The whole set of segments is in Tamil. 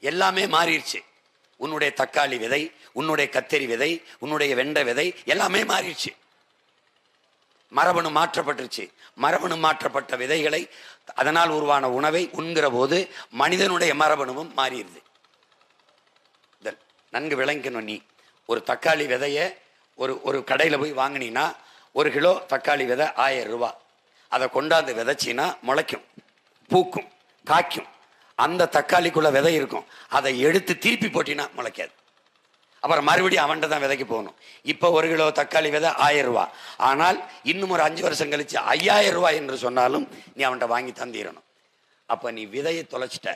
எல்லாமே மாறிடுச்சு உன்னுடைய தக்காளி விதை உன்னுடைய கத்தரி விதை உன்னுடைய வெண்டை விதை எல்லாமே மாறிடுச்சு மரபணு மாற்றப்பட்டுருச்சு மரபணு மாற்றப்பட்ட விதைகளை அதனால் உருவான உணவை உண்கிற போது மனிதனுடைய மரபணுவும் மாறிடுது இத நன்கு விளங்கணும் நீ ஒரு தக்காளி விதைய ஒரு ஒரு கடையில் போய் வாங்கினீன்னா ஒரு கிலோ தக்காளி விதை ஆயிரம் ரூபாய் அதை கொண்டாந்து விதைச்சின்னா முளைக்கும் பூக்கும் காய்க்கும் அந்த தக்காளிக்குள்ள விதை இருக்கும் அதை எடுத்து திருப்பி போட்டினா முளைக்காது அப்புறம் மறுபடியும் அவன்கிட்ட தான் விதைக்கு போகணும் இப்போ ஒரு கிலோ தக்காளி விதை ஆயிரம் ரூபாய் ஆனால் இன்னும் ஒரு அஞ்சு வருஷம் கழிச்சு ஐயாயிரம் ரூபாய் என்று சொன்னாலும் நீ அவன்கிட்ட வாங்கி தந்திரணும் அப்ப நீ விதையை தொலைச்சிட்ட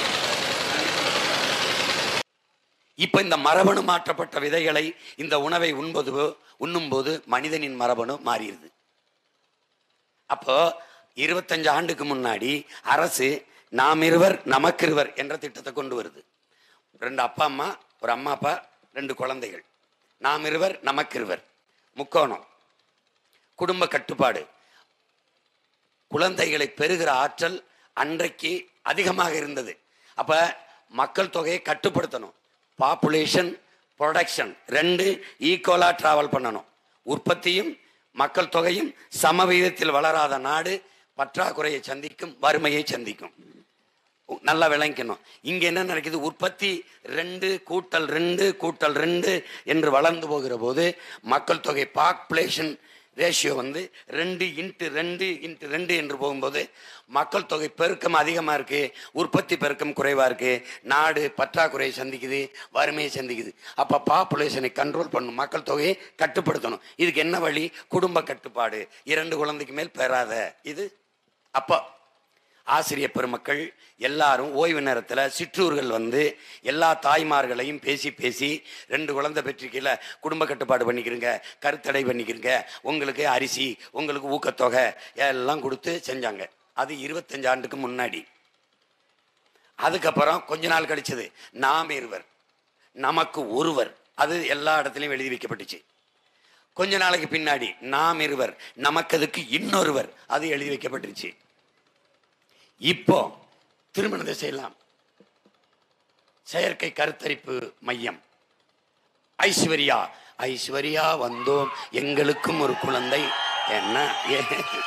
இப்ப இந்த மரபணு மாற்றப்பட்ட விதைகளை இந்த உணவை உண்பது உண்ணும்போது மனிதனின் மரபணு மாறிடுது அப்போ இருபத்தஞ்சு ஆண்டுக்கு முன்னாடி அரசு நாம் இருவர் நமக்கிருவர் என்ற திட்டத்தை கொண்டு வருது ரெண்டு அப்பா அம்மா ஒரு அம்மா அப்பா ரெண்டு குழந்தைகள் நாம் இருவர் நமக்கிருவர் முக்கோணம் குடும்ப கட்டுப்பாடு குழந்தைகளை பெறுகிற ஆற்றல் அன்றைக்கு அதிகமாக இருந்தது அப்ப மக்கள் தொகையை கட்டுப்படுத்தணும் பாப்புலேஷன் ப்ரொடக்ஷன் ரெண்டு ஈக்குவலா டிராவல் பண்ணணும் உற்பத்தியும் மக்கள் தொகையும் சமவீதத்தில் வளராத நாடு பற்றாக்குறையை சந்திக்கும் வறுமையை சந்திக்கும் நல்லா விளங்கிக்கணும் இங்க என்ன நடக்குது உற்பத்தி ரெண்டு கூட்டல் ரெண்டு கூட்டல் ரெண்டு என்று வளர்ந்து போகிற போது மக்கள் தொகை பாப்புலேஷன் ரேஷியோ வந்து ரெண்டு இன்ட்டு ரெண்டு இன்ட்டு ரெண்டு என்று போகும்போது மக்கள் தொகை பெருக்கம் அதிகமாக இருக்கு உற்பத்தி பெருக்கம் குறைவாக இருக்கு நாடு பற்றாக்குறையை சந்திக்குது வறுமையை சந்திக்குது அப்போ பாப்புலேஷனை கண்ட்ரோல் பண்ணணும் மக்கள் தொகையை கட்டுப்படுத்தணும் இதுக்கு என்ன வழி குடும்ப கட்டுப்பாடு இரண்டு குழந்தைக்கு மேல் பெறாத இது அப்போ ஆசிரியர் பெருமக்கள் எல்லாரும் ஓய்வு நேரத்தில் சிற்றூர்கள் வந்து எல்லா தாய்மார்களையும் பேசி பேசி ரெண்டு குழந்தை பெற்றிருக்கீல குடும்ப கட்டுப்பாடு பண்ணிக்கிறீங்க கருத்தடை பண்ணிக்கிறீங்க உங்களுக்கு அரிசி உங்களுக்கு ஊக்கத்தொகை எல்லாம் கொடுத்து செஞ்சாங்க அது இருபத்தஞ்சு ஆண்டுக்கு முன்னாடி அதுக்கப்புறம் கொஞ்ச நாள் கழிச்சது நாம் இருவர் நமக்கு ஒருவர் அது எல்லா இடத்துலையும் எழுதி வைக்கப்பட்டுச்சு கொஞ்ச நாளைக்கு பின்னாடி நாம் இருவர் நமக்கு அதுக்கு இன்னொருவர் அது எழுதி வைக்கப்பட்டுருச்சு இப்போ திருமணத்தை செய்யலாம் செயற்கை கருத்தரிப்பு மையம் ஐஸ்வர்யா ஐஸ்வர்யா வந்தோம் எங்களுக்கும் ஒரு குழந்தை என்ன ஏ-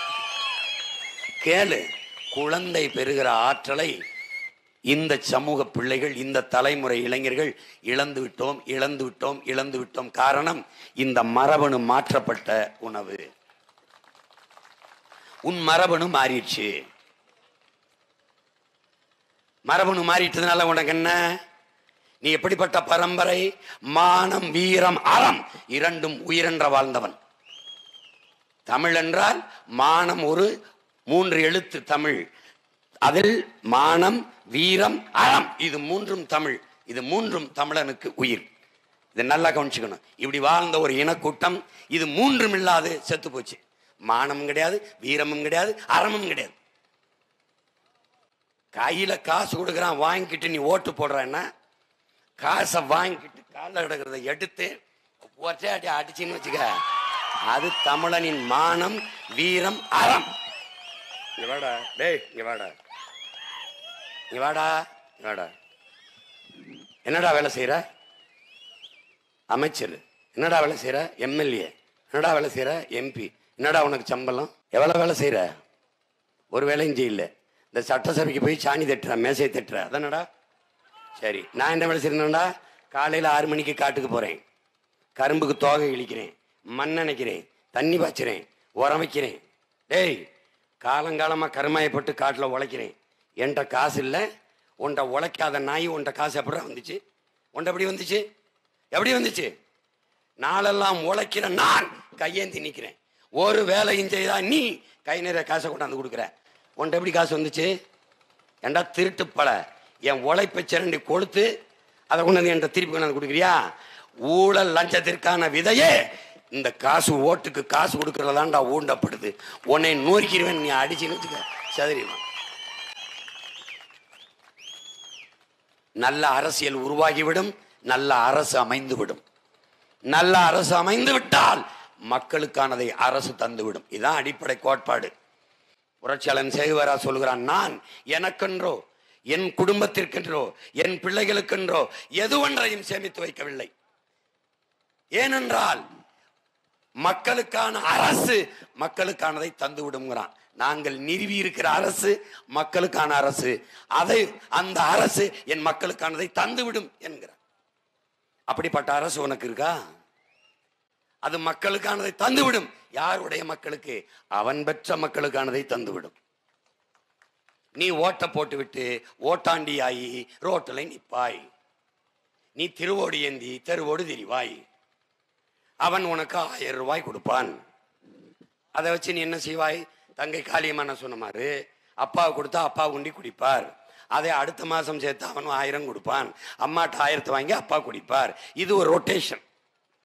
கேளு குழந்தை பெறுகிற ஆற்றலை இந்த சமூக பிள்ளைகள் இந்த தலைமுறை இளைஞர்கள் இழந்து விட்டோம் இழந்து விட்டோம் இழந்து விட்டோம் காரணம் இந்த மரபணு மாற்றப்பட்ட உணவு உன் மரபணு மாறிடுச்சு மரபணு மாறிட்டதுனால உனக்கு என்ன நீ எப்படிப்பட்ட பரம்பரை மானம் வீரம் அறம் இரண்டும் உயிரென்ற வாழ்ந்தவன் தமிழ் என்றால் மானம் ஒரு மூன்று எழுத்து தமிழ் அதில் மானம் வீரம் அறம் இது மூன்றும் தமிழ் இது மூன்றும் தமிழனுக்கு உயிர் இதை நல்லா கவனிச்சுக்கணும் இப்படி வாழ்ந்த ஒரு இனக்கூட்டம் இது மூன்றும் இல்லாது செத்து போச்சு மானமும் கிடையாது வீரமும் கிடையாது அறமும் கிடையாது கையில காசு கொடுக்குறான் வாங்கிக்கிட்டு நீ ஓட்டு போடுறன்னா காசை வாங்கிக்கிட்டு காலில் கிடக்கிறத எடுத்து ஒற்றை அடி அடிச்சின்னு வச்சுக்க அது தமிழனின் மானம் வீரம் அறம் இங்க வாடா டேய் இங்க வாடா இங்க வாடா இங்க வாடா என்னடா வேலை செய்யற அமைச்சர் என்னடா வேலை செய்யற எம்எல்ஏ என்னடா வேலை செய்யற எம்பி என்னடா உனக்கு சம்பளம் எவ்வளவு வேலை செய்யற ஒரு வேலையும் செய்யல இந்த சட்டசபைக்கு போய் சாணி தட்டுற மேசையை தட்டுற அதானடா சரி நான் என்ன வேலை செய்யணும்டா காலையில் ஆறு மணிக்கு காட்டுக்கு போகிறேன் கரும்புக்கு தோகை இழிக்கிறேன் மண் நினைக்கிறேன் தண்ணி பாய்ச்சுறேன் உரம் வைக்கிறேன் டேய் காலங்காலமாக கருமாயப்பட்டு காட்டில் உழைக்கிறேன் என்கிட்ட காசு இல்லை உன்கிட்ட உழைக்காத நாய் உன்கிட்ட காசு எப்படா வந்துச்சு உன்கிட்ட எப்படி வந்துச்சு எப்படி வந்துச்சு நாளெல்லாம் உழைக்கிற நான் கையேந்தி நிற்கிறேன் ஒரு வேலையும் செய்தா நீ கை நிறைய காசை கொண்டாந்து கொடுக்குற உன்கிட்ட எப்படி காசு வந்துச்சு ஏண்டா திருட்டு பல என் உழைப்பை சிரண்டி கொளுத்து அதை கொண்டாந்து என்கிட்ட திருப்பி கொண்டாந்து கொடுக்குறியா ஊழல் லஞ்சத்திற்கான விதையே இந்த காசு ஓட்டுக்கு காசு கொடுக்கறதாண்டா ஊண்டப்படுது உன்னை நோக்கிடுவேன் நீ அடிச்சுன்னு வச்சுக்க சதுரிமா நல்ல அரசியல் உருவாகிவிடும் நல்ல அரசு அமைந்துவிடும் நல்ல அரசு அமைந்து விட்டால் மக்களுக்கானதை அரசு தந்துவிடும் இதுதான் அடிப்படை கோட்பாடு புரட்சியாளன் சேகுவரா சொல்கிறான் நான் எனக்கென்றோ என் குடும்பத்திற்கென்றோ என் பிள்ளைகளுக்கென்றோ எதுவொன்றையும் சேமித்து வைக்கவில்லை ஏனென்றால் மக்களுக்கான அரசு மக்களுக்கானதை தந்து விடுங்கிறான் நாங்கள் நிறுவி இருக்கிற அரசு மக்களுக்கான அரசு அதை அந்த அரசு என் மக்களுக்கானதை தந்துவிடும் என்கிறார் அப்படிப்பட்ட அரசு உனக்கு இருக்கா அது மக்களுக்கானதை தந்துவிடும் யாருடைய மக்களுக்கு அவன் பெற்ற மக்களுக்கானதை தந்துவிடும் நீ ஓட்ட போட்டு விட்டு ஓட்டாண்டி ஆகி ரோட்டில் நிப்பாய் நீ திருவோடு ஏந்தி தெருவோடு திரிவாய் அவன் உனக்கு ஆயிரம் ரூபாய் கொடுப்பான் அதை வச்சு நீ என்ன செய்வாய் தங்கை காளியம்மா சொன்ன மாதிரி அப்பா கொடுத்தா அப்பா உண்டி குடிப்பார் அதை அடுத்த மாசம் சேர்த்து அவன் ஆயிரம் கொடுப்பான் அம்மாட்ட ஆயிரத்தை வாங்கி அப்பா குடிப்பார் இது ஒரு ரொட்டேஷன்